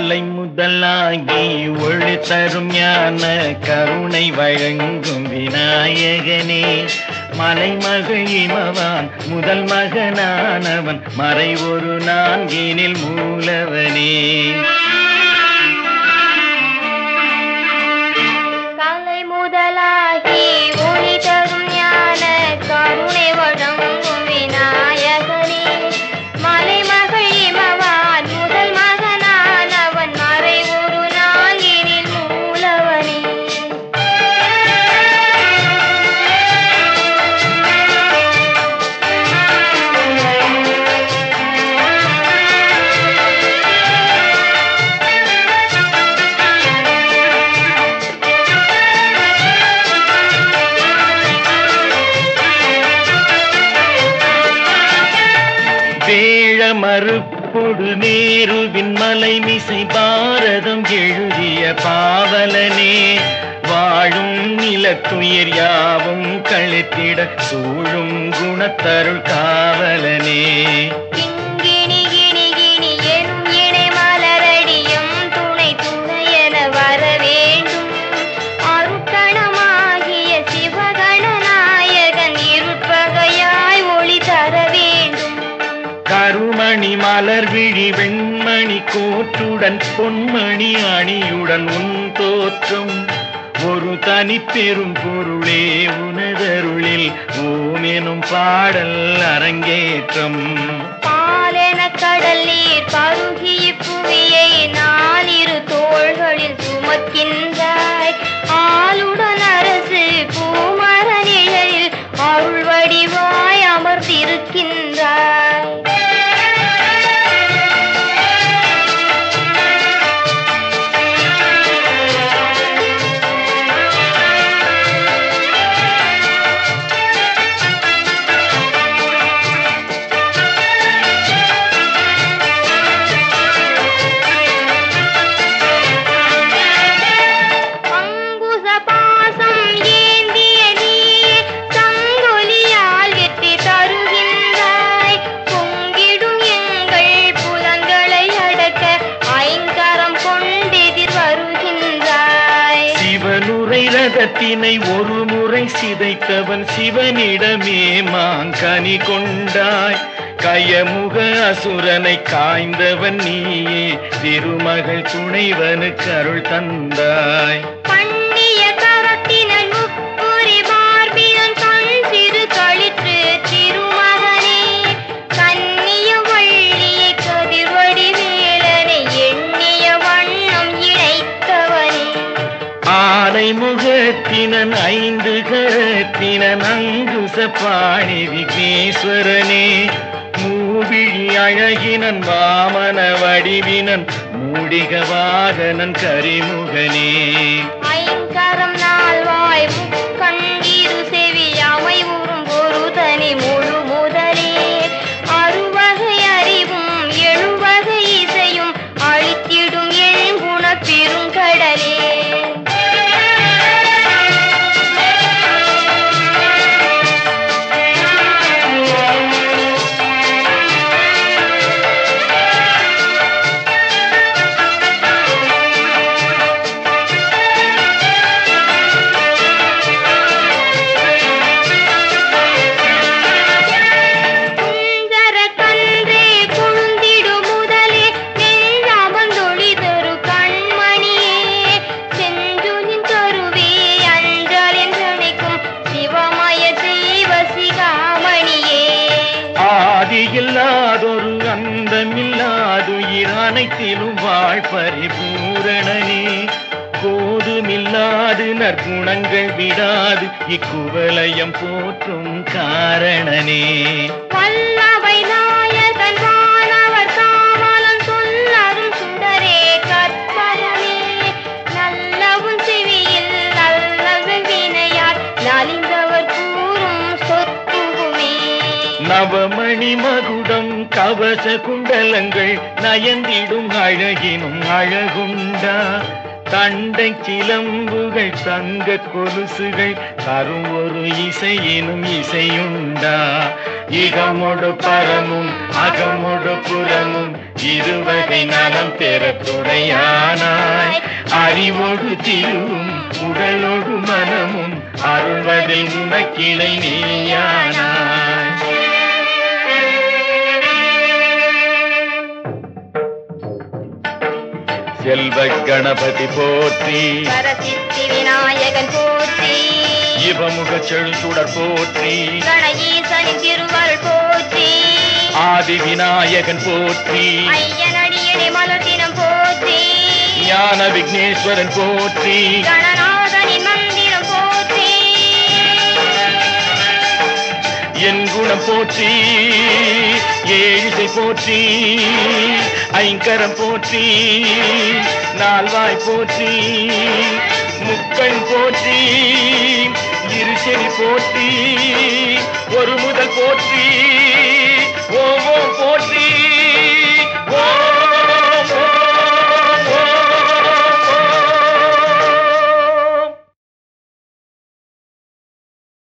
கலை முதலாகி ஒளி தரும் ஞான கருணை வழங்கும் விநாயகனே மலைமகள் இமவான் முதல் மகனானவன் மறை ஒரு நான்கினில் மூலவனே கலை முதலாகி ஒளி தரும் ஞான கருணை வழங்கும் விநாயகனே மலைமகள் இமவான் முதல் மகனானவன் மறை ஒரு நாளினில் மூலவனே வேழ மறுப்பொடு நேருவின் மலை மிசை பாரதம் எழுதிய பாவலனே வாழும் நிலத்துயிர் யாவும் கழித்திட சூழும் குணத்தருள் காவலனே கிங்கிணி கிணி கிணி எனும் இணை மலரடியும் துணை துணை என வர வேண்டும் அருட்கணமாகிய சிவகணநாயகன் இருட்பகையாய் ஒளி தர வேண்டும் கருமணி மலர் விழி வெண்மணி கோற்றுடன் பொன்மணி அணியுடன் உன் தோற்றம் ஒரு தனி பெரும் பொருளே உனதருளில் ஓம் எனும் பாடல் அரங்கேற்றம் பாலென கடல் நீர் பருகிய புவியை நாலிரு தோள்களில் சுமக்கின்றாய் ஆளுடன் அரசு பூமர நிழலில் அருள் வடிவாய் அமர்ந்திருக்கின்றாய் அங்குச பாசம் ஏந்திய நீயே சங்கொலியால் வெற்றி தருகின்றாய் பொங்கிடும் எங்கள் புலங்களை அடக்க ஐங்கரம் கொண்டெதிர் வருகின்றாய் சிவனுரை ரதத்தினை ஒரு முறை சிதைத்தவன் சிவனிடமே மாங்கனி கொண்டாய் கயமுக அசுரனை காய்ந்தவன் நீயே திருமகள் துணைவனுக்கு அருள் தந்தாய் பண்ணிய கரத்தினன் முப்புரி மார்பினன் கண் சிறு களிற்று திருமகனே கன்னிய வள்ளியை கதிர்வடி வேலனை எண்ணிய வண்ணம் இணைத்தவனே ஆனை முகத்தினன் ஐந்து கரத்தினன் அங்குச பாணி விக்னேஸ்வரனே மூவிழி அழகினன் வாமன வடிவினன் மூடிக வாகனன் கரிமுகனே ஐங்கரம் நால்வாய் முக்கண்டிரு செவி அவை உறும் ஒரு தனி முழு முதலே அறுவகை அறிவும் எழுவகை இசையும் அழித்திடும் எழுகுண பெருங்கடலே குஞ்சர கன்றே குழுந்திடு முதலே நெஞ்சமந்தொளி தரு கண்மணியே செஞ்சுனின் கருவே அஞ்சல் என்றழைக்கும் சிவமய தெய்வ சிகாமணியே ஆதியில்லாதொரு அந்தமில்லாதுயிர் அனைத்திலும் வாழ் பரிபூரணனே கோதுமில்லாது நற்குணங்கள் விடாது இக்குவலயம் போற்றும் காரணனே வல்லவை நாயகன் வானவர் காவலன் சொல்லரும் சுடரே கற்பகமே நல்லவும் செவியில் நல்லது வினையார் நலிந்தவர் கூறும் சொற்புகுமே நவமணி மகுடம் கவச குண்டலங்கள் நயந்திடும் அழகினும் அழகுண்டா தண்டை சிலம்புகள் தங்க கொலுசுகள் தரும் ஒரு இசையினும் இசையுண்டா இகமொடு பரமும் அகமொடு புறமும் இருவகை நலம் பெற துணையானாய் அறிவொடு திருவும் உடலோடு மனமும் அருள்வதில் உனக்கிளை நீயானாய் செல்வ கணபதி போற்றி சரசித்தி விநாயகன் போற்றி இவமுக செழுந்துடர் போற்றி கணஈசனின் திருவருள் போற்றி ஆதி விநாயகன் போற்றி ஐயனடியடி மலர்த்தினம் போற்றி ஞான விக்னேஸ்வரன் போற்றி கணநாதனின் மந்திரம் போற்றி என் குணம் போற்றி ஏழிசை போற்றி ஐங்கரம் போற்றி நால்வாய் போற்றி முக்கண் போற்றி இருசெறி போற்றி ஒரு முதல் போற்றி ஓ ஓ போற்றி